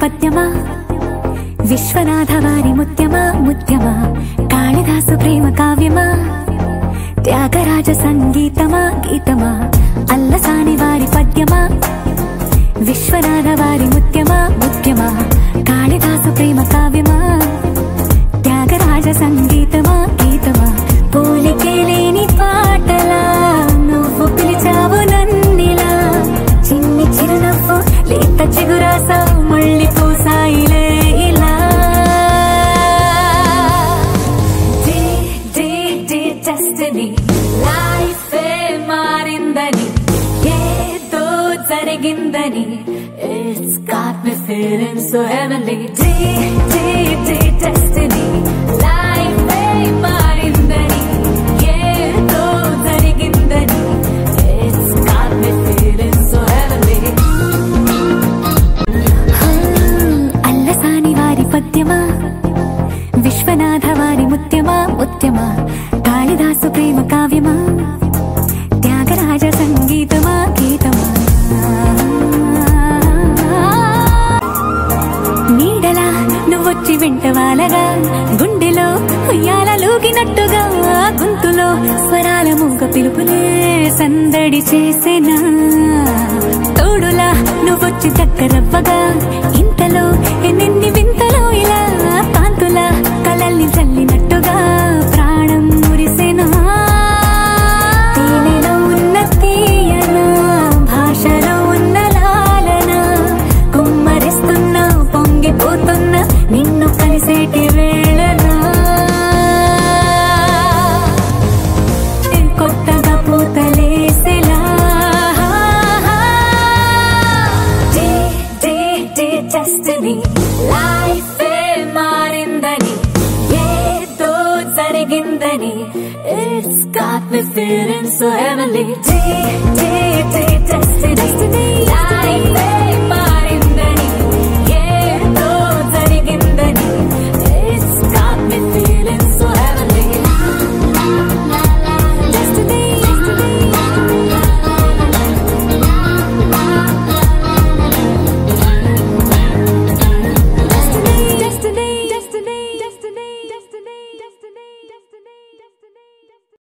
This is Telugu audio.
పద్యమా విశ్వనాథ వారి ముత్యమా ముత్యమా కాళిదాసు ప్రేమ కావ్యమా త్యాగరాజ సంగీతమా గీతమా అల్లసాని వారి పద్యమా విశ్వనాథ వారి ముత్యమా ముత్యమా కాళిదాసు ప్రేమ కావ్యమా త్యాగరాజ సంగీతమా గీతమా పోలికే లేని పాటలా నువ్వు పిలిచావు నన్నిలా చిన్ని చిరునవ్వు లేత చిగురాస మళ్ళీ పూసాయిలే ఇలా day day day destiny life మారిందని ఏదో జరిగిందని it's got me feeling so heavenly day day day destiny life మారిందని ఏదో జరిగిందని it's got me feeling so heavenly Allasani వారి పద్యమా విశ్వనాథ వారి ముత్యమా ముత్యమా కాళిదాసు ప్రేమ కావ్యమా త్యాగరాజ సంగీతమా గీతమా నీడలా నువ్వొచ్చి వెంటవాలగా గుండెలో ఉయ్యాలూగినట్టుగా గొంతులో స్వరాల మూగ పిలుపులే సందడి చేసేనా తోడులా నువ్వొచ్చి దగ్గరవ్వగా ఇంతలో ఎన్నెన్ని వింతలో ఇలా కాంతుల కలల్ని చల్లినట్టుగా ప్రాణం మురిసెనా తేనెలో ఉన్న తీయన భాషలో ఉన్న లాలన కుమ్మరిస్తున్న పొంగిపోతున్న నిన్ను కలిసేటి వేళనా కొత్తగా పూతలేసేలా day day day destiny life మారిందని ఏదో జరిగిందని it's got me feeling so heavenly day day day destiny